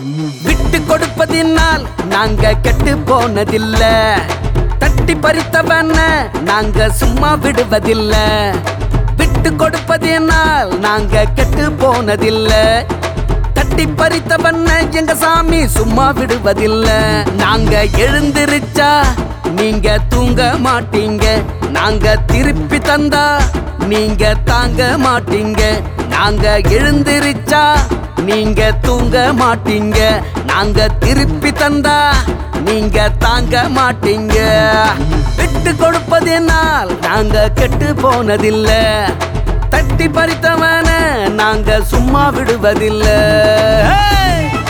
விட்டு கொடுப்பதினால் நாங்க கெட்டு போனதில்ல தட்டி பறித்தவன நாங்க சும்மா விடுவதில்ல விட்டு கொடுப்பதினால் நாங்க கெட்டு போனதில்ல தட்டி பறித்தவன எங்க சாமி சும்மா விடுவதில்ல நாங்க எழுந்திருச்சா நீங்க தூங்க மாட்டீங்க நாங்க திருப்பி தந்தா நீங்க தாங்க மாட்டீங்க நாங்க எழுந்திருச்சா நீங்க தூங்க மாட்டீங்க நாங்க திருப்பி தந்தா நீங்க தாங்க மாட்டீங்க விட்டு கொடுப்பதினால் நாங்க கெட்டு போனதில்ல தட்டி பறித்தவன நாங்க சும்மா விடுவதில்ல Hey!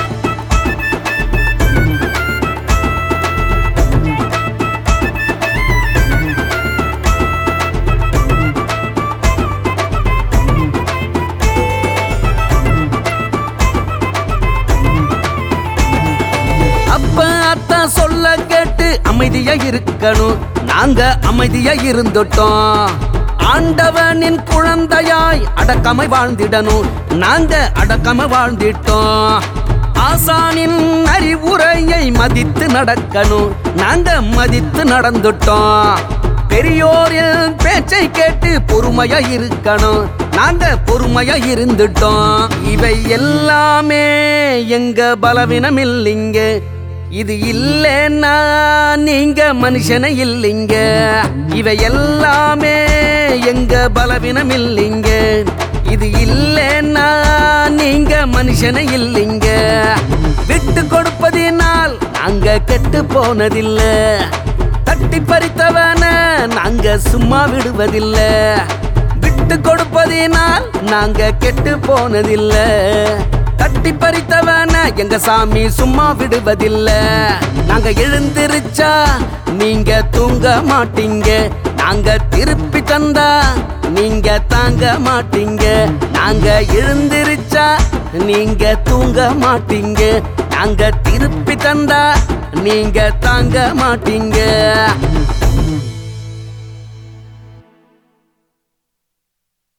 அப்ப அத்தான் சொல்ல கேட்டு அமைதியா இருக்கணும் நாங்க அமைதியா இருந்துட்டோம் ஆண்டவனின் குழந்தையாய் அடக்கமை வாழ்ந்திடணும் நாங்க அடக்கமை வாழ்ந்திட்டோம் ஆசானின் அறிவுரையை மதித்து நடக்கணும் நாங்க மதித்து நடந்துட்டோம் பெரியோரின் பேச்சை கேட்டு பொறுமையா இருக்கணும் நாங்க பொறுமையா இருந்துட்டோம் இவை எல்லாமே எங்க பலவீனம் இல்லைங்க இது இல்லைன்னா நீங்க மனுஷன இல்லைங்க இவை எல்லாமே எங்க பலவீனம் இல்லைங்க இது இல்லைன்னா நீங்க மனுஷன இல்லைங்க விட்டு கொடுப்பதினால் நாங்க கெட்டு போனதில்ல தட்டி பறித்தவன நாங்க சும்மா விடுவதில்ல விட்டு கொடுப்பதினால் நாங்க கெட்டு போனதில்ல தட்டி பறித்தவன எங்க சாமி சும்மா விடுவதில்ல நாங்க எழுந்திருச்சா நீங்க தூங்க மாட்டீங்க நாங்க திருப்பி தந்தா நீங்க தாங்க மாட்டீங்க நாங்க எழுந்திருச்சா நீங்க தூங்க மாட்டீங்க நாங்க திருப்பி தந்தா நீங்க தாங்க மாட்டீங்க